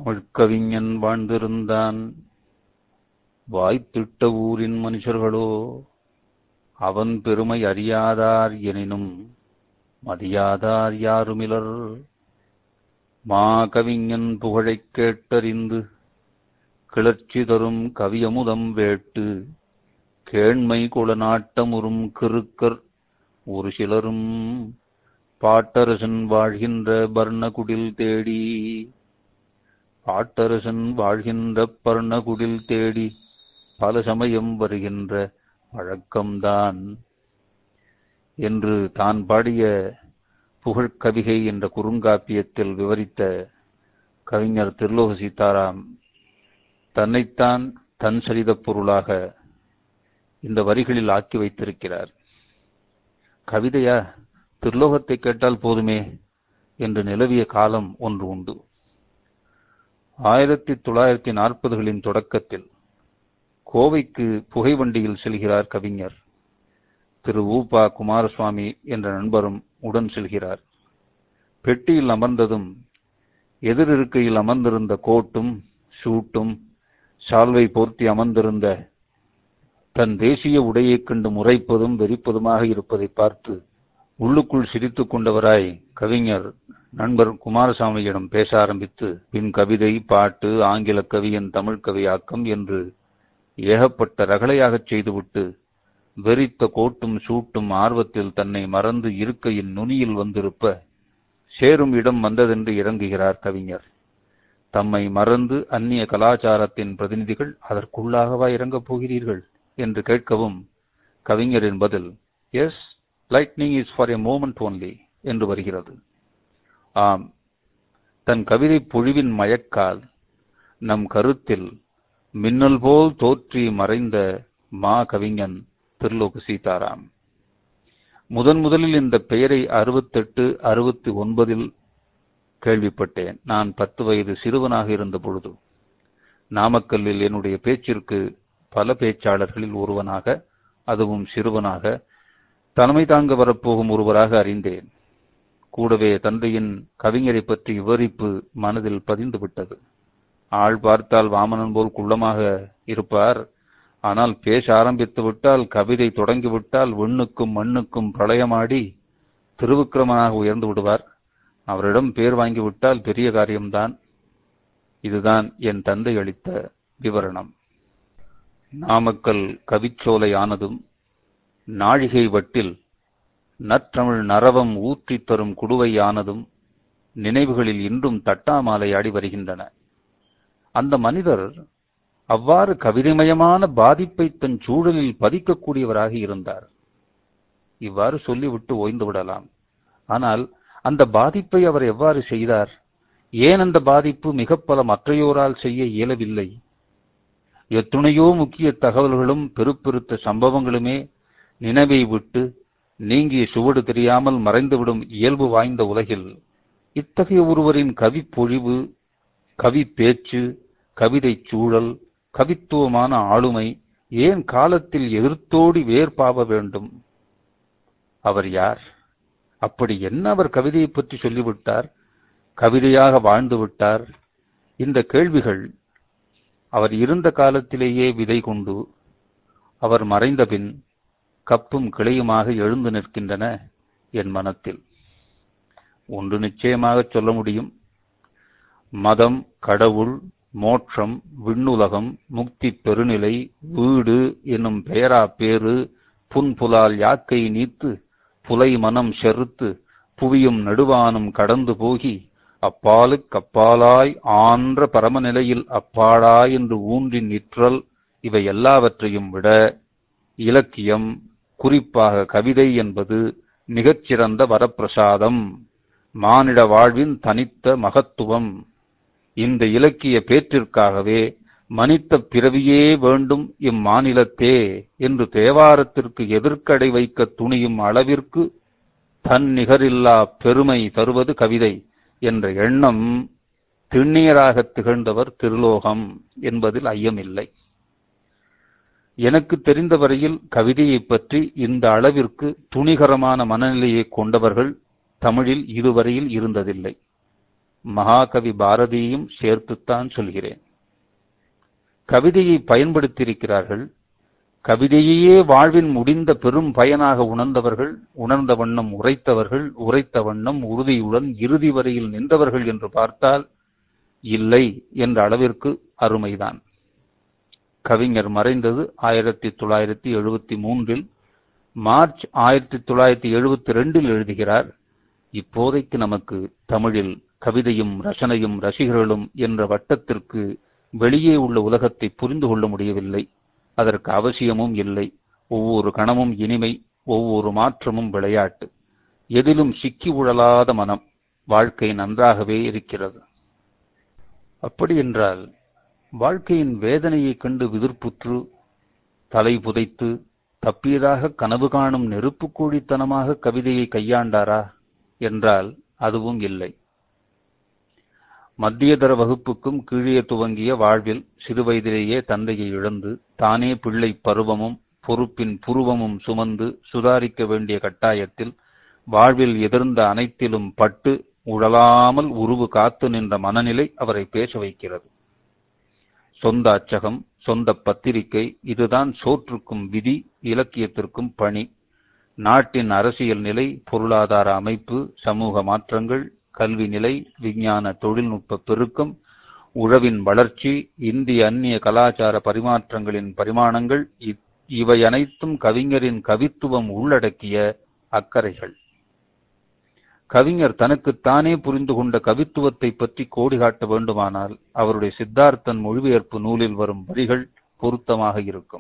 தமிழ்க்கவிஞன் வாழ்ந்திருந்தான் வாய்த்திட்ட ஊரின் மனுஷர்களோ அவன் பெருமை அறியாதார் எனினும் மதியாதார் யாருமிலர் மா கவிஞன் புகழைக் கேட்டறிந்து கிளர்ச்சி தரும் கவியமுதம் வேட்டு கேண்மை குளநாட்டமுறும் கிறுக்கர் ஒரு சிலரும் பாட்டரசன் வாழ்கின்ற பர்ணகுடில் தேடி பாட்டரசன் வாழ்கின்ற பர்ணகுடில் தேடி பல சமயம் வருகின்ற வழக்கம்தான் என்று தான் பாடிய புகழ்கவிகை என்ற குறுங்காப்பியத்தில் விவரித்த கவிஞர் திருலோக சீதாராம் தன்னைத்தான் தன் சரிதப் பொருளாக இந்த வரிகளில் ஆக்கி வைத்திருக்கிறார் கவிதையா திருலோகத்தை கேட்டால் போதுமே என்று நிலவிய காலம் ஒன்று உண்டு ஆயிரத்தி தொள்ளாயிரத்தி நாற்பதுகளின் தொடக்கத்தில் கோவைக்கு புகைவண்டியில் செல்கிறார் கவிஞர் திரு ஊபா குமாரசுவாமி என்ற நண்பரும் உடன் செல்கிறார் பெட்டியில் அமர்ந்ததும் எதிரிருக்கையில் அமர்ந்திருந்த கோட்டும் ஷூட்டும் சால்வை போர்த்தி அமர்ந்திருந்த தன் தேசிய உடையைக் கண்டு முறைப்பதும் வெறிப்பதுமாக இருப்பதை பார்த்து உள்ளுக்குள் சிரித்துக் கொண்டவராய் கவிஞர் நண்பர் குமாரசாமியிடம் பேச ஆரம்பித்து பின் கவிதை பாட்டு ஆங்கில கவியின் தமிழ் கவியாக்கம் என்று ஏகப்பட்ட ரகளையாகச் செய்துவிட்டு வெறித்த கோட்டும் சூட்டும் ஆர்வத்தில் தன்னை மறந்து இருக்கையின் நுனியில் வந்திருப்ப சேரும் இடம் வந்ததென்று இறங்குகிறார் கவிஞர் தம்மை மறந்து அந்நிய கலாச்சாரத்தின் பிரதிநிதிகள் அதற்குள்ளாகவா இறங்கப் போகிறீர்கள் என்று கேட்கவும் கவிஞரின் பதில் as lightning is for a moment only என்று வருகிறது ஆம் தன் கவிதை பொழிவின் மயக்கால் நம் கருத்தில் மின்னல் போல் தோற்றி மறைந்த மா கவிஞன் திருலோக சீதாராம் முதன் முதலில் இந்த பெயரை அறுபத்தெட்டு அறுபத்தி ஒன்பதில் கேள்விப்பட்டேன் நான் பத்து வயது சிறுவனாக இருந்த பொழுது நாமக்கல்லில் என்னுடைய பேச்சிற்கு பல பேச்சாளர்களில் ஒருவனாக அதுவும் சிறுவனாக தலைமை தாங்க வரப்போகும் ஒருவராக அறிந்தேன் கூடவே தந்தையின் கவிஞரை பற்றி விவரிப்பு மனதில் பதிந்து விட்டது ஆள் பார்த்தால் வாமனன் போல் குள்ளமாக இருப்பார் ஆனால் பேச ஆரம்பித்து விட்டால் கவிதை தொடங்கிவிட்டால் விண்ணுக்கும் மண்ணுக்கும் பிரளயமாடி திருவிக்கிரமனாக உயர்ந்து விடுவார் அவரிடம் பேர் வாங்கிவிட்டால் பெரிய காரியம்தான் இதுதான் என் தந்தை அளித்த விவரணம் நாமக்கல் கவிச்சோலை ஆனதும் நாழிகை வட்டில் நற்றமிழ் நரவம் ஊற்றித் தரும் குடுவை ஆனதும் நினைவுகளில் இன்றும் தட்டாமாலை ஆடி வருகின்றன அந்த மனிதர் அவ்வாறு கவிதைமயமான பாதிப்பை தன் சூழலில் பதிக்கக்கூடியவராக இருந்தார் இவ்வாறு சொல்லிவிட்டு ஓய்ந்து விடலாம் ஆனால் அந்த பாதிப்பை அவர் எவ்வாறு செய்தார் ஏன் அந்த பாதிப்பு மிக பல மற்றையோரால் செய்ய இயலவில்லை எத்துணையோ முக்கிய தகவல்களும் பெருப்பெருத்த சம்பவங்களுமே நினைவை விட்டு நீங்கிய சுவடு தெரியாமல் மறைந்துவிடும் இயல்பு வாய்ந்த உலகில் இத்தகைய ஒருவரின் கவி பொழிவு கவி பேச்சு கவிதை சூழல் கவித்துவமான ஆளுமை ஏன் காலத்தில் எதிர்த்தோடி வேர்பாவ வேண்டும் அவர் யார் அப்படி என்ன அவர் கவிதையை பற்றி சொல்லிவிட்டார் கவிதையாக வாழ்ந்து விட்டார் இந்த கேள்விகள் அவர் இருந்த காலத்திலேயே விதை கொண்டு அவர் மறைந்தபின் கப்பும் கிளையுமாக எழுந்து நிற்கின்றன என் மனத்தில் ஒன்று நிச்சயமாக சொல்ல முடியும் மதம் கடவுள் மோட்சம் விண்ணுலகம் முக்தி பெருநிலை வீடு என்னும் பெயரா பேரு புன்புலால் யாக்கை நீத்து புலை மனம் செறுத்து புவியும் நடுவானும் கடந்து போகி அப்பாலுக்கப்பாலாய் ஆன்ற பரமநிலையில் அப்பாடா என்று ஊன்றி நிற்றல் இவை எல்லாவற்றையும் விட இலக்கியம் குறிப்பாக கவிதை என்பது மிகச்சிறந்த வரப்பிரசாதம் மானிட வாழ்வின் தனித்த மகத்துவம் இந்த இலக்கிய பேற்றிற்காகவே மனித பிறவியே வேண்டும் இம்மாநிலத்தே என்று தேவாரத்திற்கு எதிர்க்கடை வைக்க துணியும் அளவிற்கு தன் நிகரில்லா பெருமை தருவது கவிதை என்ற எண்ணம் திண்ணீராக திகழ்ந்தவர் திருலோகம் என்பதில் ஐயமில்லை எனக்கு தெரிந்த வரையில் கவிதையைப் பற்றி இந்த அளவிற்கு துணிகரமான மனநிலையை கொண்டவர்கள் தமிழில் இதுவரையில் இருந்ததில்லை மகாகவி பாரதியும் சேர்த்துத்தான் சொல்கிறேன் கவிதையை பயன்படுத்தியிருக்கிறார்கள் கவிதையையே வாழ்வின் முடிந்த பெரும் பயனாக உணர்ந்தவர்கள் உணர்ந்த வண்ணம் உரைத்தவர்கள் உரைத்த வண்ணம் உறுதியுடன் இறுதி வரையில் நின்றவர்கள் என்று பார்த்தால் இல்லை என்ற அளவிற்கு அருமைதான் கவிஞர் மறைந்தது ஆயிரத்தி தொள்ளாயிரத்தி எழுபத்தி மூன்றில் மார்ச் ஆயிரத்தி தொள்ளாயிரத்தி எழுபத்தி ரெண்டில் எழுதுகிறார் இப்போதைக்கு நமக்கு தமிழில் கவிதையும் ரசனையும் ரசிகர்களும் என்ற வட்டத்திற்கு வெளியே உள்ள உலகத்தை புரிந்து கொள்ள முடியவில்லை அதற்கு அவசியமும் இல்லை ஒவ்வொரு கணமும் இனிமை ஒவ்வொரு மாற்றமும் விளையாட்டு எதிலும் சிக்கி உழலாத மனம் வாழ்க்கை நன்றாகவே இருக்கிறது அப்படி என்றால் வாழ்க்கையின் வேதனையைக் கண்டு விதிர்ப்புற்று தலை புதைத்து தப்பியதாக கனவு காணும் நெருப்புக்கோழித்தனமாக கவிதையை கையாண்டாரா என்றால் அதுவும் இல்லை மத்தியதர வகுப்புக்கும் கீழே துவங்கிய வாழ்வில் சிறுவயதிலேயே தந்தையை இழந்து தானே பிள்ளை பருவமும் பொறுப்பின் புருவமும் சுமந்து சுதாரிக்க வேண்டிய கட்டாயத்தில் வாழ்வில் எதிர்ந்த அனைத்திலும் பட்டு உழலாமல் உருவு காத்து நின்ற மனநிலை அவரை பேச வைக்கிறது சொந்த அச்சகம் சொந்த பத்திரிகை இதுதான் சோற்றுக்கும் விதி இலக்கியத்திற்கும் பணி நாட்டின் அரசியல் நிலை பொருளாதார அமைப்பு சமூக மாற்றங்கள் கல்வி நிலை விஞ்ஞான தொழில்நுட்ப பெருக்கம் உழவின் வளர்ச்சி இந்திய அந்நிய கலாச்சார பரிமாற்றங்களின் பரிமாணங்கள் இவை அனைத்தும் கவிஞரின் கவித்துவம் உள்ளடக்கிய அக்கறைகள் கவிஞர் தனக்குத்தானே புரிந்து கொண்ட கவித்துவத்தை பற்றி கோடி காட்ட வேண்டுமானால் அவருடைய சித்தார்த்தன் மொழிபெயர்ப்பு நூலில் வரும் வரிகள் பொருத்தமாக இருக்கும்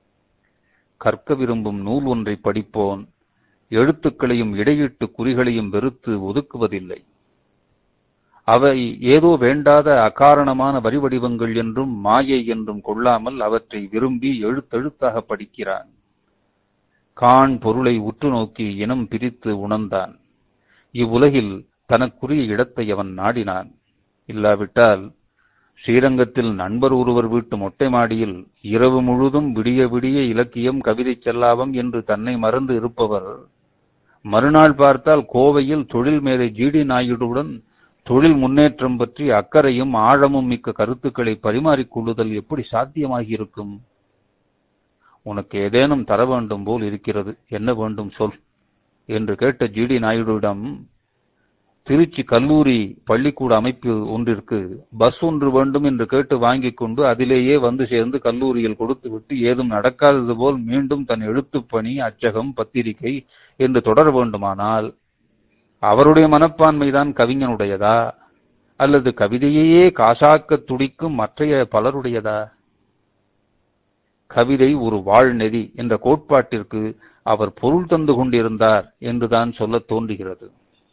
கற்க விரும்பும் நூல் ஒன்றை படிப்போன் எழுத்துக்களையும் இடையிட்டு குறிகளையும் வெறுத்து ஒதுக்குவதில்லை அவை ஏதோ வேண்டாத அகாரணமான வரி வடிவங்கள் என்றும் மாயை என்றும் கொள்ளாமல் அவற்றை விரும்பி எழுத்தெழுத்தாக படிக்கிறான் கான் பொருளை உற்று நோக்கி இனம் பிரித்து உணர்ந்தான் இவ்வுலகில் தனக்குரிய இடத்தை அவன் நாடினான் இல்லாவிட்டால் ஸ்ரீரங்கத்தில் நண்பர் ஒருவர் வீட்டு மொட்டை மாடியில் இரவு முழுதும் விடிய விடிய இலக்கியம் கவிதை செல்லாவம் என்று தன்னை மறந்து இருப்பவர் மறுநாள் பார்த்தால் கோவையில் தொழில் மேலை ஜிடி நாயுடுவுடன் தொழில் முன்னேற்றம் பற்றி அக்கறையும் ஆழமும் மிக்க கருத்துக்களை பரிமாறிக் கொள்ளுதல் எப்படி சாத்தியமாகியிருக்கும் உனக்கு ஏதேனும் தர வேண்டும் போல் இருக்கிறது என்ன வேண்டும் சொல் என்று கேட்ட ஜிடி நாயுடுவிடம் திருச்சி கல்லூரி பள்ளிக்கூட அமைப்பு ஒன்றிற்கு பஸ் ஒன்று வேண்டும் என்று கேட்டு வாங்கிக் கொண்டு அதிலேயே வந்து சேர்ந்து கல்லூரியில் கொடுத்துவிட்டு ஏதும் நடக்காதது போல் மீண்டும் தன் எழுத்துப் பணி அச்சகம் பத்திரிகை என்று தொடர வேண்டுமானால் அவருடைய மனப்பான்மைதான் கவிஞனுடையதா அல்லது கவிதையையே காசாக்க துடிக்கும் மற்றைய பலருடையதா கவிதை ஒரு வாழ்நெறி என்ற கோட்பாட்டிற்கு அவர் பொருள் தந்து கொண்டிருந்தார் என்றுதான் சொல்லத் தோன்றுகிறது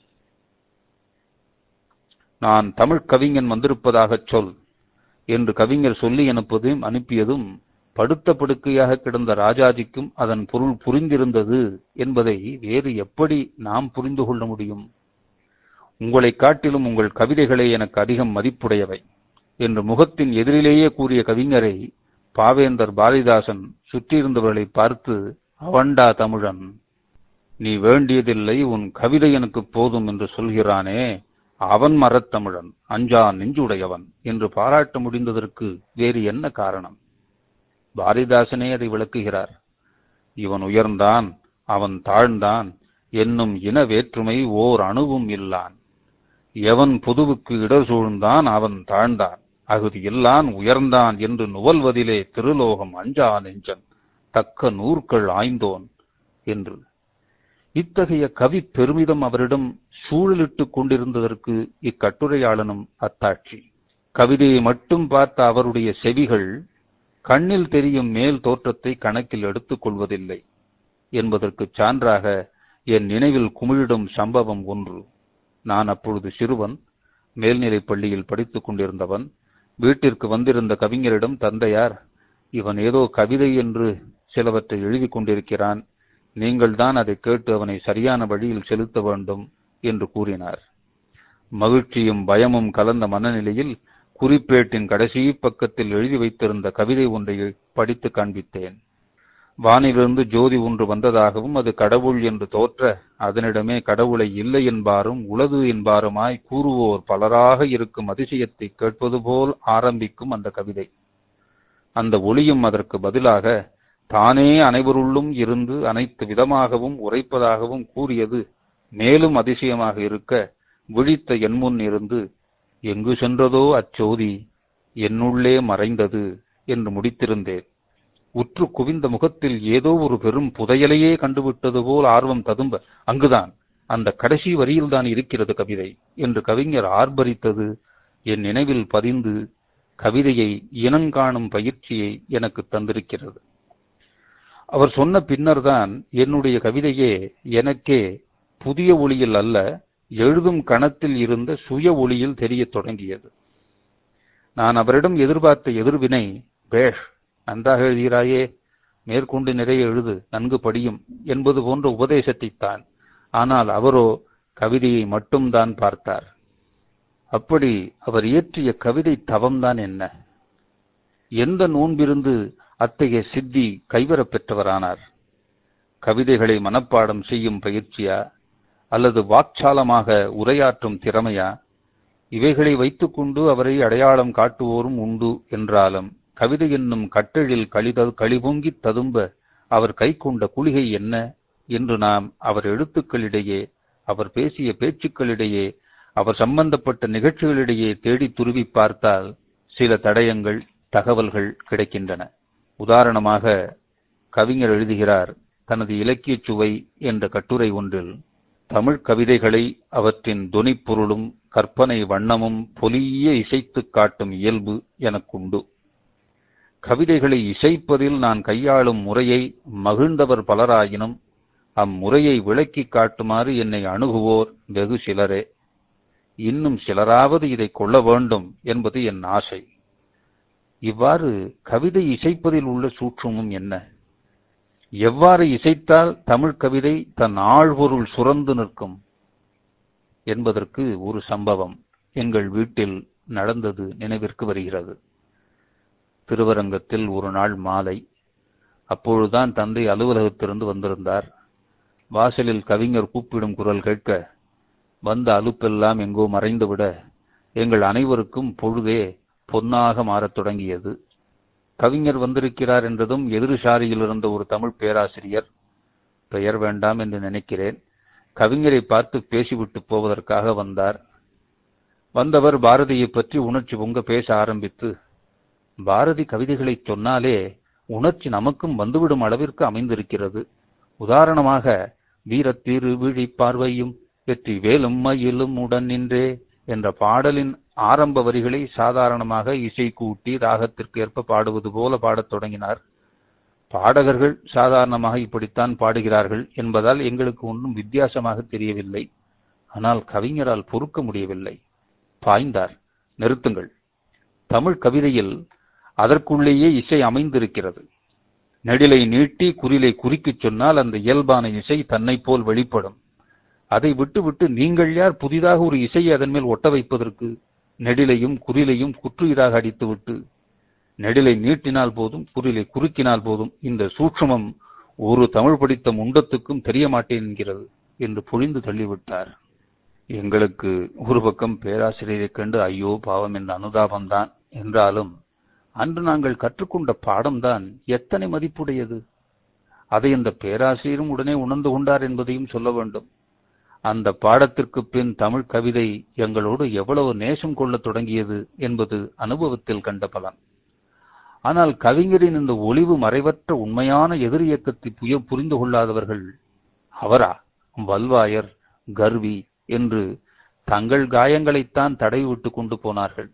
நான் தமிழ் கவிஞன் வந்திருப்பதாகச் சொல் என்று கவிஞர் சொல்லி அனுப்பதும் அனுப்பியதும் படுத்த படுக்கையாக கிடந்த ராஜாஜிக்கும் அதன் பொருள் புரிந்திருந்தது என்பதை வேறு எப்படி நாம் புரிந்து கொள்ள முடியும் உங்களை காட்டிலும் உங்கள் கவிதைகளே எனக்கு அதிகம் மதிப்புடையவை என்று முகத்தின் எதிரிலேயே கூறிய கவிஞரை பாவேந்தர் பாரதிதாசன் சுற்றியிருந்தவர்களை பார்த்து அவண்டா தமிழன் நீ வேண்டியதில்லை உன் கவிதை எனக்கு போதும் என்று சொல்கிறானே அவன் மரத்தமிழன் அஞ்சா நெஞ்சுடையவன் என்று பாராட்ட முடிந்ததற்கு வேறு என்ன காரணம் பாரதிதாசனே அதை விளக்குகிறார் இவன் உயர்ந்தான் அவன் தாழ்ந்தான் என்னும் இன வேற்றுமை ஓர் அணுவும் இல்லான் எவன் பொதுவுக்கு இடர் சூழ்ந்தான் அவன் தாழ்ந்தான் அகுதி இல்லான் உயர்ந்தான் என்று நுவல்வதிலே திருலோகம் அஞ்சா நெஞ்சன் தக்க நூற்கள் ஆய்ந்தோன் என்று இத்தகைய கவி பெருமிதம் அவரிடம் சூழலிட்டுக் கொண்டிருந்ததற்கு இக்கட்டுரையாளனும் அத்தாட்சி கவிதையை மட்டும் பார்த்த அவருடைய செவிகள் கண்ணில் தெரியும் மேல் தோற்றத்தை கணக்கில் எடுத்துக் கொள்வதில்லை என்பதற்கு சான்றாக என் நினைவில் குமிழிடும் சம்பவம் ஒன்று நான் அப்பொழுது சிறுவன் மேல்நிலைப் பள்ளியில் படித்துக் கொண்டிருந்தவன் வீட்டிற்கு வந்திருந்த கவிஞரிடம் தந்தையார் இவன் ஏதோ கவிதை என்று சிலவற்றை எழுதிக் கொண்டிருக்கிறான் நீங்கள்தான் அதை கேட்டு அவனை சரியான வழியில் செலுத்த வேண்டும் என்று கூறினார் மகிழ்ச்சியும் பயமும் கலந்த மனநிலையில் குறிப்பேட்டின் கடைசி பக்கத்தில் எழுதி வைத்திருந்த கவிதை ஒன்றை படித்து காண்பித்தேன் வானிலிருந்து ஜோதி ஒன்று வந்ததாகவும் அது கடவுள் என்று தோற்ற அதனிடமே கடவுளை இல்லை என்பாரும் உளது என்பாருமாய் கூறுவோர் பலராக இருக்கும் அதிசயத்தை கேட்பது போல் ஆரம்பிக்கும் அந்த கவிதை அந்த ஒளியும் அதற்கு பதிலாக தானே அனைவருள்ளும் இருந்து அனைத்து விதமாகவும் உரைப்பதாகவும் கூறியது மேலும் அதிசயமாக இருக்க விழித்த என்முன் இருந்து எங்கு சென்றதோ அச்சோதி என்னுள்ளே மறைந்தது என்று முடித்திருந்தேன் உற்று குவிந்த முகத்தில் ஏதோ ஒரு பெரும் புதையலையே கண்டுவிட்டது போல் ஆர்வம் ததும்ப அங்குதான் அந்த கடைசி வரியில்தான் இருக்கிறது கவிதை என்று கவிஞர் ஆர்ப்பரித்தது என் நினைவில் பதிந்து கவிதையை இனங்காணும் பயிற்சியை எனக்கு தந்திருக்கிறது அவர் சொன்ன பின்னர்தான் என்னுடைய கவிதையே எனக்கே புதிய ஒளியில் அல்ல எழுதும் கணத்தில் இருந்த சுய ஒளியில் தெரியத் தொடங்கியது நான் அவரிடம் எதிர்பார்த்த எதிர்வினை பேஷ் நன்றாக எழுதுகிறாயே மேற்கொண்டு நிறைய எழுது நன்கு படியும் என்பது போன்ற உபதேசத்தைத்தான் ஆனால் அவரோ கவிதையை மட்டும்தான் பார்த்தார் அப்படி அவர் இயற்றிய கவிதை தவம்தான் என்ன எந்த நோன்பிருந்து அத்தகைய சித்தி கைவரப் பெற்றவரானார் கவிதைகளை மனப்பாடம் செய்யும் பயிற்சியா அல்லது வாக்சாலமாக உரையாற்றும் திறமையா இவைகளை வைத்துக்கொண்டு அவரை அடையாளம் காட்டுவோரும் உண்டு என்றாலும் கவிதை என்னும் கட்டழில் கழித கழிபொங்கி ததும்ப அவர் கை கொண்ட குளிகை என்ன என்று நாம் அவர் எழுத்துக்களிடையே அவர் பேசிய பேச்சுக்களிடையே அவர் சம்பந்தப்பட்ட நிகழ்ச்சிகளிடையே தேடி துருவி பார்த்தால் சில தடயங்கள் தகவல்கள் கிடைக்கின்றன உதாரணமாக கவிஞர் எழுதுகிறார் தனது இலக்கியச் சுவை என்ற கட்டுரை ஒன்றில் தமிழ் கவிதைகளை அவற்றின் தொனிப்பொருளும் கற்பனை வண்ணமும் பொலிய இசைத்துக் காட்டும் இயல்பு எனக்குண்டு கவிதைகளை இசைப்பதில் நான் கையாளும் முறையை மகிழ்ந்தவர் பலராயினும் அம்முறையை விளக்கிக் காட்டுமாறு என்னை அணுகுவோர் வெகு சிலரே இன்னும் சிலராவது இதை கொள்ள வேண்டும் என்பது என் ஆசை இவ்வாறு கவிதை இசைப்பதில் உள்ள சூற்றுமும் என்ன எவ்வாறு இசைத்தால் தமிழ் கவிதை தன் ஆழ்பொருள் சுரந்து நிற்கும் என்பதற்கு ஒரு சம்பவம் எங்கள் வீட்டில் நடந்தது நினைவிற்கு வருகிறது திருவரங்கத்தில் ஒரு நாள் மாலை அப்பொழுதுதான் தந்தை அலுவலகத்திலிருந்து வந்திருந்தார் வாசலில் கவிஞர் கூப்பிடும் குரல் கேட்க வந்த அலுப்பெல்லாம் எங்கோ மறைந்துவிட எங்கள் அனைவருக்கும் பொழுதே பொன்னாக மாறத் தொடங்கியது கவிஞர் வந்திருக்கிறார் என்றதும் எதிர்சாரியில் இருந்த ஒரு தமிழ் பேராசிரியர் பெயர் வேண்டாம் என்று நினைக்கிறேன் கவிஞரை பார்த்து பேசிவிட்டு போவதற்காக வந்தார் வந்தவர் பாரதியை பற்றி உணர்ச்சி பொங்க பேச ஆரம்பித்து பாரதி கவிதைகளை சொன்னாலே உணர்ச்சி நமக்கும் வந்துவிடும் அளவிற்கு அமைந்திருக்கிறது உதாரணமாக வீரத்திரு விழி பார்வையும் வெற்றி வேலும் மயிலும் உடன் நின்றே என்ற பாடலின் ஆரம்ப வரிகளை சாதாரணமாக இசை கூட்டி ராகத்திற்கு ஏற்ப பாடுவது போல பாடத் தொடங்கினார் பாடகர்கள் சாதாரணமாக இப்படித்தான் பாடுகிறார்கள் என்பதால் எங்களுக்கு ஒன்றும் வித்தியாசமாக தெரியவில்லை ஆனால் கவிஞரால் பொறுக்க முடியவில்லை பாய்ந்தார் நிறுத்துங்கள் தமிழ் கவிதையில் அதற்குள்ளேயே இசை அமைந்திருக்கிறது நெடிலை நீட்டி குறிலை குறுக்கிச் சொன்னால் அந்த இயல்பான இசை தன்னை போல் வெளிப்படும் அதை விட்டுவிட்டு நீங்கள் யார் புதிதாக ஒரு இசையை அதன் மேல் ஒட்ட வைப்பதற்கு நெடிலையும் குறிலையும் குற்றுயிராக அடித்துவிட்டு நெடிலை நீட்டினால் போதும் குறிலை குறுக்கினால் போதும் இந்த சூட்சமம் ஒரு தமிழ் படித்த முண்டத்துக்கும் தெரிய மாட்டேன் என்கிறது என்று பொழிந்து தள்ளிவிட்டார் எங்களுக்கு ஒரு பக்கம் பேராசிரியரைக் கண்டு ஐயோ பாவம் என்ற அனுதாபம்தான் என்றாலும் அன்று நாங்கள் கற்றுக்கொண்ட பாடம்தான் எத்தனை மதிப்புடையது அதை அந்த பேராசிரியரும் உடனே உணர்ந்து கொண்டார் என்பதையும் சொல்ல வேண்டும் அந்த பாடத்திற்கு பின் தமிழ் கவிதை எங்களோடு எவ்வளவு நேசம் கொள்ளத் தொடங்கியது என்பது அனுபவத்தில் கண்ட பலன் ஆனால் கவிஞரின் இந்த ஒளிவு மறைவற்ற உண்மையான எதிர் இயக்கத்தை புய புரிந்து கொள்ளாதவர்கள் அவரா வல்வாயர் கர்வி என்று தங்கள் காயங்களைத்தான் தடவிவிட்டு கொண்டு போனார்கள்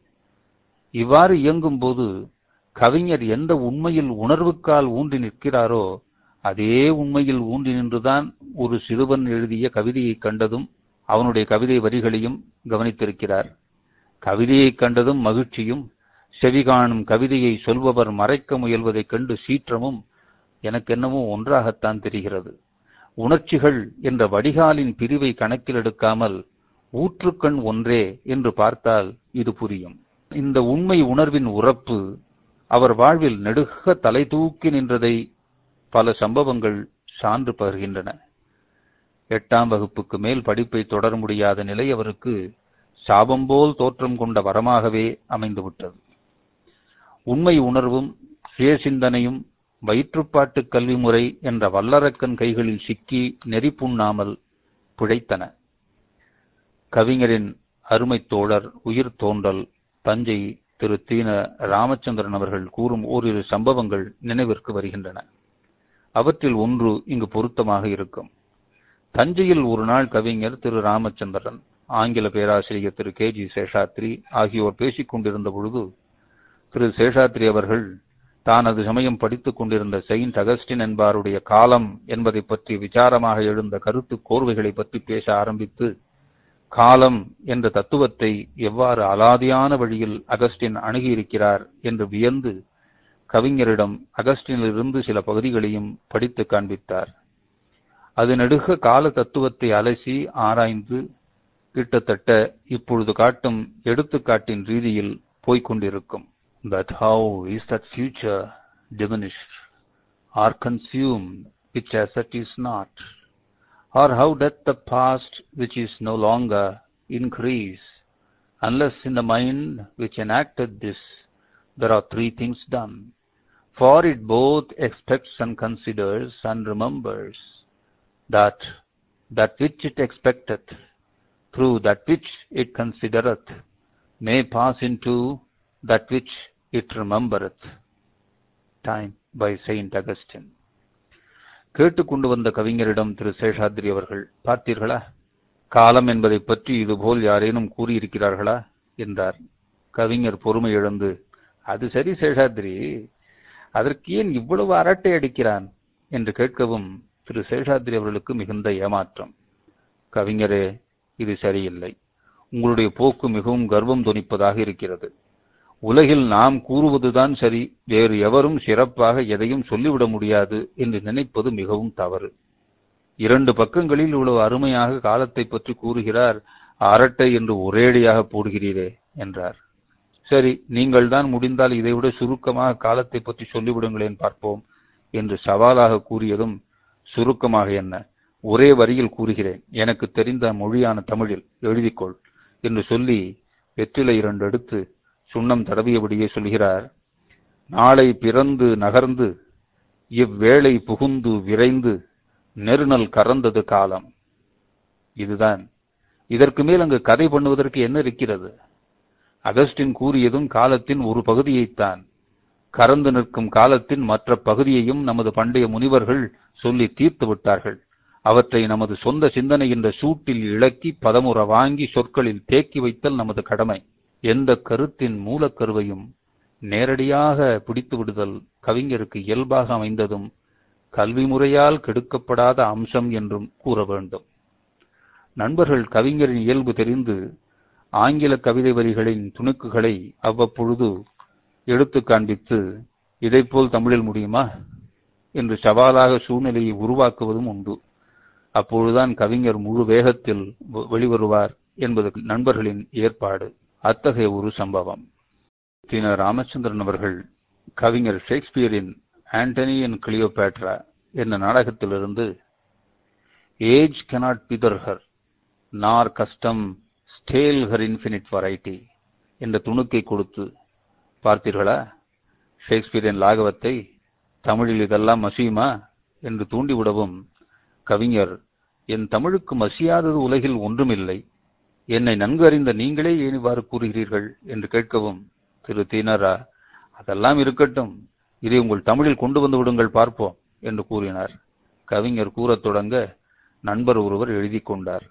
இவ்வாறு இயங்கும் போது கவிஞர் எந்த உண்மையில் உணர்வுக்கால் ஊன்றி நிற்கிறாரோ அதே உண்மையில் ஊன்றி நின்றுதான் ஒரு சிறுவன் எழுதிய கவிதையை கண்டதும் அவனுடைய கவிதை வரிகளையும் கவனித்திருக்கிறார் கவிதையை கண்டதும் மகிழ்ச்சியும் செவி காணும் கவிதையை சொல்பவர் மறைக்க முயல்வதைக் கண்டு சீற்றமும் எனக்கென்னவோ ஒன்றாகத்தான் தெரிகிறது உணர்ச்சிகள் என்ற வடிகாலின் பிரிவை கணக்கில் எடுக்காமல் ஊற்றுக்கண் ஒன்றே என்று பார்த்தால் இது புரியும் இந்த உண்மை உணர்வின் உறப்பு அவர் வாழ்வில் நெடுக தலை தூக்கி நின்றதை பல சம்பவங்கள் சான்று பகர்கின்றன எட்டாம் வகுப்புக்கு மேல் படிப்பை தொடர முடியாத நிலை அவருக்கு சாபம் போல் தோற்றம் கொண்ட வரமாகவே அமைந்துவிட்டது உண்மை உணர்வும் சுயசிந்தனையும் வயிற்றுப்பாட்டு கல்வி முறை என்ற வல்லரக்கன் கைகளில் சிக்கி நெறிப்புண்ணாமல் பிழைத்தன கவிஞரின் அருமை தோழர் உயிர் தோன்றல் தஞ்சை திரு தீன ராமச்சந்திரன் அவர்கள் கூறும் ஓரிரு சம்பவங்கள் நினைவிற்கு வருகின்றன அவற்றில் ஒன்று இங்கு பொருத்தமாக இருக்கும் தஞ்சையில் ஒரு நாள் கவிஞர் திரு ராமச்சந்திரன் ஆங்கில பேராசிரியர் திரு கே ஜி சேஷாத்ரி ஆகியோர் பேசிக் கொண்டிருந்த பொழுது திரு சேஷாத்ரி அவர்கள் தான் அது சமயம் படித்துக் கொண்டிருந்த செயின்ட் அகஸ்டின் என்பாருடைய காலம் என்பதை பற்றி விசாரமாக எழுந்த கருத்து கோர்வைகளை பற்றி பேச ஆரம்பித்து காலம் என்ற தத்துவத்தை எவ்வாறு அலாதியான வழியில் அகஸ்டின் அணுகியிருக்கிறார் என்று வியந்து கவிஞரிடம் அகஸ்டினிலிருந்து சில பகுதிகளையும் படித்து காண்பித்தார் அது நெடுக கால தத்துவத்தை அலசி ஆராய்ந்து கிட்டத்தட்ட இப்பொழுது காட்டும் எடுத்துக்காட்டின் ரீதியில் போய்கொண்டிருக்கும் But how is that future diminished or consumed which as it is not? Or how doth the past which is no longer increase, unless in the mind which enacted this there are three things done? For it both expects and considers and remembers that that which it expecteth, through that which it considereth, may pass into that which it remembereth. Time by Saint Augustine. கேட்டுக்கொண்டு வந்த கவிஞரிடம் திரு சேஷாத்ரி அவர்கள் பார்த்தீர்களா காலம் என்பதை பற்றி இதுபோல் யாரேனும் கூறியிருக்கிறார்களா என்றார் கவிஞர் பொறுமை இழந்து அது சரி சேஷாத்ரி அதற்கு ஏன் இவ்வளவு அரட்டை அடிக்கிறான் என்று கேட்கவும் திரு சேஷாத்ரி அவர்களுக்கு மிகுந்த ஏமாற்றம் கவிஞரே இது சரியில்லை உங்களுடைய போக்கு மிகவும் கர்வம் தொனிப்பதாக இருக்கிறது உலகில் நாம் கூறுவதுதான் சரி வேறு எவரும் சிறப்பாக எதையும் சொல்லிவிட முடியாது என்று நினைப்பது மிகவும் தவறு இரண்டு பக்கங்களில் இவ்வளவு அருமையாக காலத்தை பற்றி கூறுகிறார் அரட்டை என்று ஒரேடியாக போடுகிறீரே என்றார் சரி நீங்கள் தான் முடிந்தால் இதைவிட சுருக்கமாக காலத்தை பற்றி சொல்லிவிடுங்களேன் பார்ப்போம் என்று சவாலாக கூறியதும் சுருக்கமாக என்ன ஒரே வரியில் கூறுகிறேன் எனக்கு தெரிந்த மொழியான தமிழில் எழுதிக்கொள் என்று சொல்லி வெற்றிலை இரண்டு எடுத்து சுண்ணம் தடவியபடியே சொல்கிறார் நாளை பிறந்து நகர்ந்து இவ்வேளை புகுந்து விரைந்து நெருநல் கறந்தது காலம் இதுதான் இதற்கு மேல் அங்கு கதை பண்ணுவதற்கு என்ன இருக்கிறது அகஸ்டின் கூறியதும் காலத்தின் ஒரு பகுதியைத்தான் கறந்து நிற்கும் காலத்தின் மற்ற பகுதியையும் நமது பண்டைய முனிவர்கள் சொல்லி தீர்த்து விட்டார்கள் அவற்றை நமது சொந்த சிந்தனை என்ற சூட்டில் இழக்கி பதமுற வாங்கி சொற்களில் தேக்கி வைத்தல் நமது கடமை எந்த கருத்தின் மூலக்கருவையும் நேரடியாக பிடித்து விடுதல் கவிஞருக்கு இயல்பாக அமைந்ததும் கல்வி முறையால் கெடுக்கப்படாத அம்சம் என்றும் கூற வேண்டும் நண்பர்கள் கவிஞரின் இயல்பு தெரிந்து ஆங்கில கவிதை வரிகளின் துணுக்குகளை அவ்வப்பொழுது எடுத்து காண்பித்து இதைப்போல் தமிழில் முடியுமா என்று சவாலாக சூழ்நிலையை உருவாக்குவதும் உண்டு அப்பொழுதுதான் கவிஞர் முழு வேகத்தில் வெளிவருவார் என்பது நண்பர்களின் ஏற்பாடு அத்தகைய ஒரு சம்பவம் தின ராமச்சந்திரன் அவர்கள் கவிஞர் ஷேக்ஸ்பியரின் ஆண்டனி அண்ட் கிளியோபேட்ரா என்ற நாடகத்திலிருந்து age cannot wither her nor custom stale her infinite variety என்ற துணுக்கை கொடுத்து பார்த்தீர்களா ஷேக்ஸ்பியரின் லாகவத்தை தமிழில் இதெல்லாம் மசியுமா என்று தூண்டிவிடவும் கவிஞர் என் தமிழுக்கு மசியாதது உலகில் ஒன்றுமில்லை என்னை நன்கு அறிந்த நீங்களே ஏன் இவ்வாறு கூறுகிறீர்கள் என்று கேட்கவும் திரு தீனரா அதெல்லாம் இருக்கட்டும் இதை உங்கள் தமிழில் கொண்டு வந்து விடுங்கள் பார்ப்போம் என்று கூறினார் கவிஞர் கூறத் தொடங்க நண்பர் ஒருவர் எழுதி கொண்டார்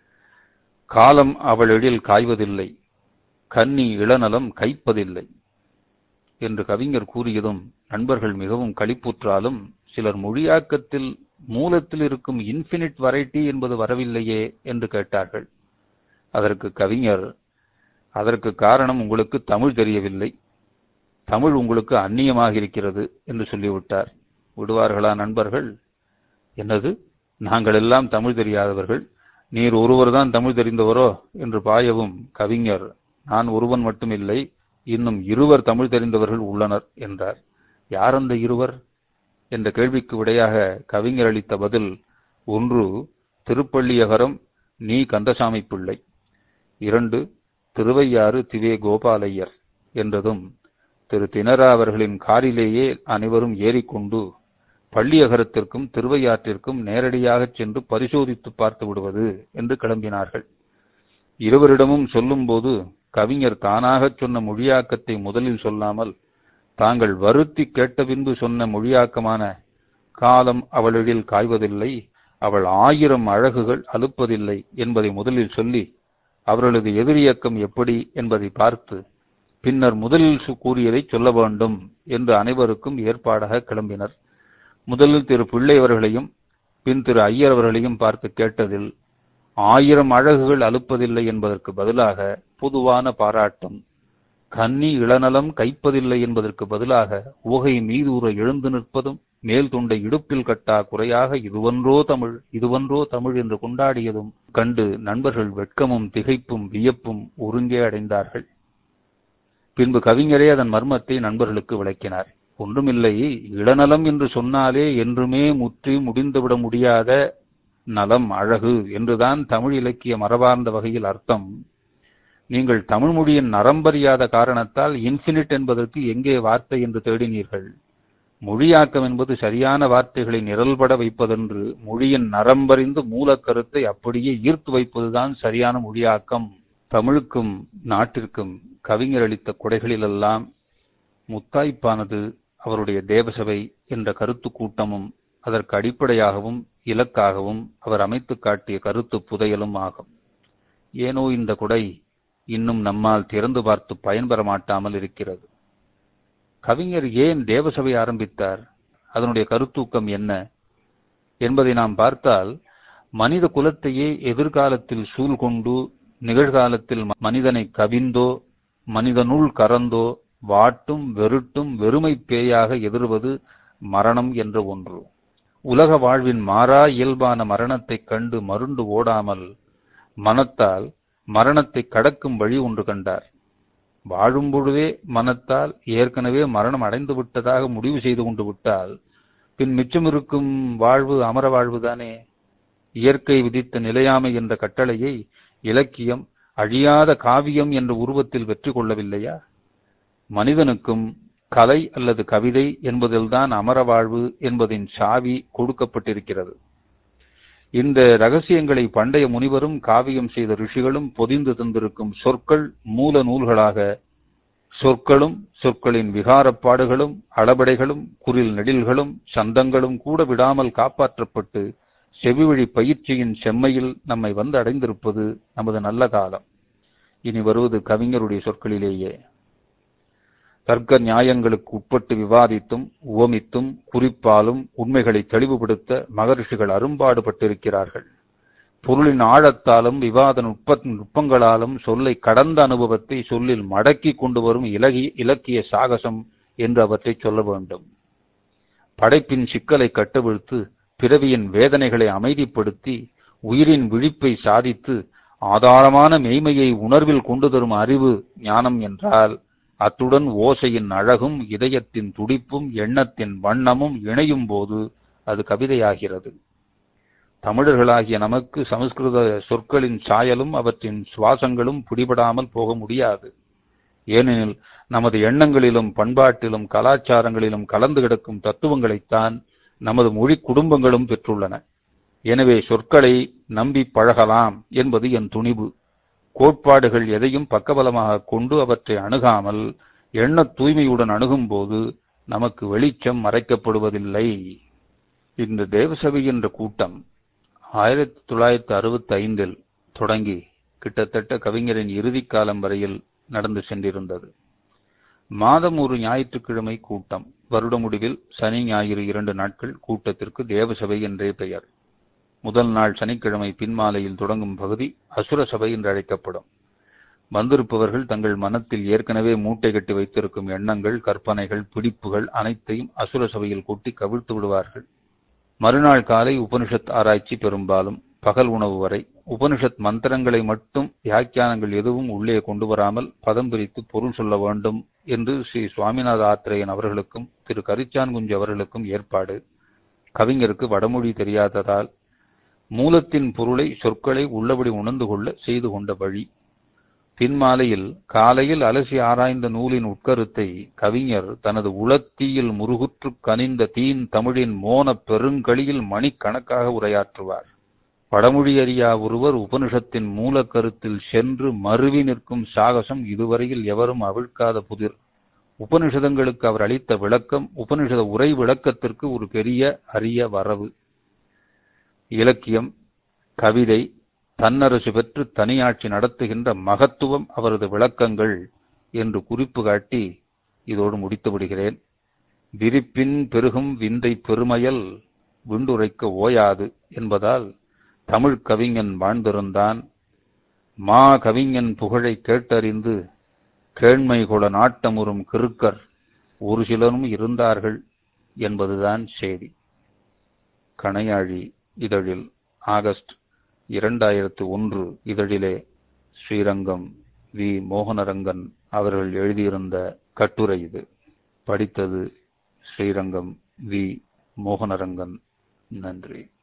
காலம் அவள் எழில் காய்வதில்லை கன்னி இளநலம் கைப்பதில்லை என்று கவிஞர் கூறியதும் நண்பர்கள் மிகவும் களிப்புற்றாலும் சிலர் மொழியாக்கத்தில் மூலத்தில் இருக்கும் இன்பினிட் வெரைட்டி என்பது வரவில்லையே என்று கேட்டார்கள் அதற்கு கவிஞர் அதற்கு காரணம் உங்களுக்கு தமிழ் தெரியவில்லை தமிழ் உங்களுக்கு அந்நியமாக இருக்கிறது என்று சொல்லிவிட்டார் விடுவார்களா நண்பர்கள் என்னது நாங்கள் எல்லாம் தமிழ் தெரியாதவர்கள் நீர் ஒருவர்தான் தமிழ் தெரிந்தவரோ என்று பாயவும் கவிஞர் நான் ஒருவன் மட்டுமில்லை இன்னும் இருவர் தமிழ் தெரிந்தவர்கள் உள்ளனர் என்றார் யார் அந்த இருவர் என்ற கேள்விக்கு விடையாக கவிஞர் அளித்த பதில் ஒன்று திருப்பள்ளியகரம் நீ கந்தசாமி பிள்ளை இரண்டு திருவையாறு திவே கோபாலையர் என்றதும் திரு தினரா அவர்களின் காரிலேயே அனைவரும் ஏறிக்கொண்டு பள்ளியகரத்திற்கும் திருவையாற்றிற்கும் நேரடியாக சென்று பரிசோதித்து பார்த்து விடுவது என்று கிளம்பினார்கள் இருவரிடமும் சொல்லும்போது கவிஞர் தானாக சொன்ன மொழியாக்கத்தை முதலில் சொல்லாமல் தாங்கள் வருத்தி கேட்ட பின்பு சொன்ன மொழியாக்கமான காலம் அவளில் காய்வதில்லை அவள் ஆயிரம் அழகுகள் அலுப்பதில்லை என்பதை முதலில் சொல்லி அவர்களது எதிரியக்கம் எப்படி என்பதை பார்த்து பின்னர் முதலில் கூறியதை சொல்ல வேண்டும் என்று அனைவருக்கும் ஏற்பாடாக கிளம்பினர் முதலில் திரு பிள்ளை அவர்களையும் பின் திரு ஐயர் அவர்களையும் பார்த்து கேட்டதில் ஆயிரம் அழகுகள் அலுப்பதில்லை என்பதற்கு பதிலாக பொதுவான பாராட்டம் கன்னி இளநலம் கைப்பதில்லை என்பதற்கு பதிலாக உகை மீதூர எழுந்து நிற்பதும் மேல் துண்டை இடுப்பில் கட்டா குறையாக இதுவன்றோ தமிழ் இதுவன்றோ தமிழ் என்று கொண்டாடியதும் கண்டு நண்பர்கள் வெட்கமும் திகைப்பும் வியப்பும் ஒருங்கே அடைந்தார்கள் பின்பு கவிஞரே அதன் மர்மத்தை நண்பர்களுக்கு விளக்கினார் ஒன்றுமில்லை இளநலம் என்று சொன்னாலே என்றுமே முற்றி முடிந்துவிட முடியாத நலம் அழகு என்றுதான் தமிழ் இலக்கிய மரபார்ந்த வகையில் அர்த்தம் நீங்கள் தமிழ் மொழியின் நரம்பறியாத காரணத்தால் இன்பினிட் என்பதற்கு எங்கே வார்த்தை என்று தேடினீர்கள் மொழியாக்கம் என்பது சரியான வார்த்தைகளை நிரல்பட வைப்பதென்று மொழியின் நரம்பறிந்து மூலக்கருத்தை அப்படியே ஈர்த்து வைப்பதுதான் சரியான மொழியாக்கம் தமிழுக்கும் நாட்டிற்கும் கவிஞர் அளித்த கொடைகளிலெல்லாம் முத்தாய்ப்பானது அவருடைய தேவசபை என்ற கருத்து கூட்டமும் அதற்கு அடிப்படையாகவும் இலக்காகவும் அவர் அமைத்து காட்டிய கருத்து புதையலும் ஆகும் ஏனோ இந்த கொடை இன்னும் நம்மால் திறந்து பார்த்து பயன்பெற மாட்டாமல் இருக்கிறது கவிஞர் ஏன் தேவசபை ஆரம்பித்தார் அதனுடைய கருத்தூக்கம் என்ன என்பதை நாம் பார்த்தால் மனித குலத்தையே எதிர்காலத்தில் சூழ் கொண்டு நிகழ்காலத்தில் மனிதனை கவிந்தோ மனிதனுள் கறந்தோ வாட்டும் வெருட்டும் வெறுமை பேயாக எதிர்வது மரணம் என்ற ஒன்று உலக வாழ்வின் மாறா இயல்பான மரணத்தைக் கண்டு மருண்டு ஓடாமல் மனத்தால் மரணத்தை கடக்கும் வழி ஒன்று கண்டார் வாழும் பொழுதே மனத்தால் ஏற்கனவே மரணம் அடைந்து விட்டதாக முடிவு செய்து கொண்டு விட்டால் பின் மிச்சமிருக்கும் வாழ்வு அமர வாழ்வுதானே இயற்கை விதித்த நிலையாமை என்ற கட்டளையை இலக்கியம் அழியாத காவியம் என்ற உருவத்தில் வெற்றி கொள்ளவில்லையா மனிதனுக்கும் கலை அல்லது கவிதை என்பதில்தான் அமர வாழ்வு என்பதின் சாவி கொடுக்கப்பட்டிருக்கிறது இந்த ரகசியங்களை பண்டைய முனிவரும் காவியம் செய்த ரிஷிகளும் பொதிந்து தந்திருக்கும் சொற்கள் மூல நூல்களாக சொற்களும் சொற்களின் விகாரப்பாடுகளும் அளபடைகளும் குரில் நெடில்களும் சந்தங்களும் கூட விடாமல் காப்பாற்றப்பட்டு செவிவழி பயிற்சியின் செம்மையில் நம்மை வந்து அடைந்திருப்பது நமது நல்ல காலம் இனி வருவது கவிஞருடைய சொற்களிலேயே தர்க்க நியாயங்களுக்கு உட்பட்டு விவாதித்தும் உவமித்தும் குறிப்பாலும் உண்மைகளை தெளிவுபடுத்த மகரிஷிகள் அரும்பாடுபட்டிருக்கிறார்கள் பொருளின் ஆழத்தாலும் விவாத நுட்ப நுட்பங்களாலும் சொல்லை கடந்த அனுபவத்தை சொல்லில் மடக்கி கொண்டு வரும் இலகிய இலக்கிய சாகசம் என்று அவற்றை சொல்ல வேண்டும் படைப்பின் சிக்கலை கட்டுவிழ்த்து பிறவியின் வேதனைகளை அமைதிப்படுத்தி உயிரின் விழிப்பை சாதித்து ஆதாரமான மெய்மையை உணர்வில் கொண்டு தரும் அறிவு ஞானம் என்றால் அத்துடன் ஓசையின் அழகும் இதயத்தின் துடிப்பும் எண்ணத்தின் வண்ணமும் இணையும் போது அது கவிதையாகிறது தமிழர்களாகிய நமக்கு சமஸ்கிருத சொற்களின் சாயலும் அவற்றின் சுவாசங்களும் பிடிபடாமல் போக முடியாது ஏனெனில் நமது எண்ணங்களிலும் பண்பாட்டிலும் கலாச்சாரங்களிலும் கலந்து கிடக்கும் தத்துவங்களைத்தான் நமது மொழி குடும்பங்களும் பெற்றுள்ளன எனவே சொற்களை நம்பி பழகலாம் என்பது என் துணிவு கோட்பாடுகள் எதையும் பக்கபலமாக கொண்டு அவற்றை அணுகாமல் எண்ண தூய்மையுடன் அணுகும்போது நமக்கு வெளிச்சம் மறைக்கப்படுவதில்லை இந்த தேவசபை என்ற கூட்டம் ஆயிரத்தி தொள்ளாயிரத்தி அறுபத்தி ஐந்தில் தொடங்கி கிட்டத்தட்ட கவிஞரின் இறுதி காலம் வரையில் நடந்து சென்றிருந்தது மாதம் ஒரு ஞாயிற்றுக்கிழமை கூட்டம் வருட முடிவில் சனி ஞாயிறு இரண்டு நாட்கள் கூட்டத்திற்கு தேவசபை என்றே பெயர் முதல் நாள் சனிக்கிழமை பின்மாலையில் தொடங்கும் பகுதி அசுர சபை என்று அழைக்கப்படும் வந்திருப்பவர்கள் தங்கள் மனத்தில் ஏற்கனவே மூட்டை கட்டி வைத்திருக்கும் எண்ணங்கள் கற்பனைகள் பிடிப்புகள் அனைத்தையும் அசுர சபையில் கொட்டி கவிழ்த்து விடுவார்கள் மறுநாள் காலை உபனிஷத் ஆராய்ச்சி பெரும்பாலும் பகல் உணவு வரை உபனிஷத் மந்திரங்களை மட்டும் வியாக்கியானங்கள் எதுவும் உள்ளே கொண்டு வராமல் பதம் பிரித்து பொருள் சொல்ல வேண்டும் என்று ஸ்ரீ சுவாமிநாத ஆத்திரேயன் அவர்களுக்கும் திரு கரிச்சான்குஞ்சு அவர்களுக்கும் ஏற்பாடு கவிஞருக்கு வடமொழி தெரியாததால் மூலத்தின் பொருளை சொற்களை உள்ளபடி உணர்ந்து கொள்ள செய்து கொண்ட வழி பின்மாலையில் காலையில் அலசி ஆராய்ந்த நூலின் உட்கருத்தை கவிஞர் தனது உளத்தீயில் முருகுற்று கனிந்த தீன் தமிழின் மோன பெருங்கழியில் மணிக்கணக்காக உரையாற்றுவார் வடமொழி அறியா ஒருவர் உபனிஷத்தின் மூல கருத்தில் சென்று மருவி நிற்கும் சாகசம் இதுவரையில் எவரும் அவிழ்க்காத புதிர் உபனிஷதங்களுக்கு அவர் அளித்த விளக்கம் உபனிஷத உரை விளக்கத்திற்கு ஒரு பெரிய அரிய வரவு இலக்கியம் கவிதை தன்னரசு பெற்று தனியாட்சி நடத்துகின்ற மகத்துவம் அவரது விளக்கங்கள் என்று குறிப்பு காட்டி இதோடு முடித்து விடுகிறேன் விரிப்பின் பெருகும் விந்தை பெருமையல் விண்டுரைக்க ஓயாது என்பதால் தமிழ் கவிஞன் வாழ்ந்திருந்தான் மா கவிஞன் புகழை கேட்டறிந்து கேண்மை கொள நாட்டமுறும் கிருக்கர் ஒரு சிலரும் இருந்தார்கள் என்பதுதான் செய்தி கணையாழி இதழில் ஆகஸ்ட் இரண்டாயிரத்து ஒன்று இதழிலே ஸ்ரீரங்கம் வி மோகனரங்கன் அவர்கள் எழுதியிருந்த கட்டுரை இது படித்தது ஸ்ரீரங்கம் வி மோகனரங்கன் நன்றி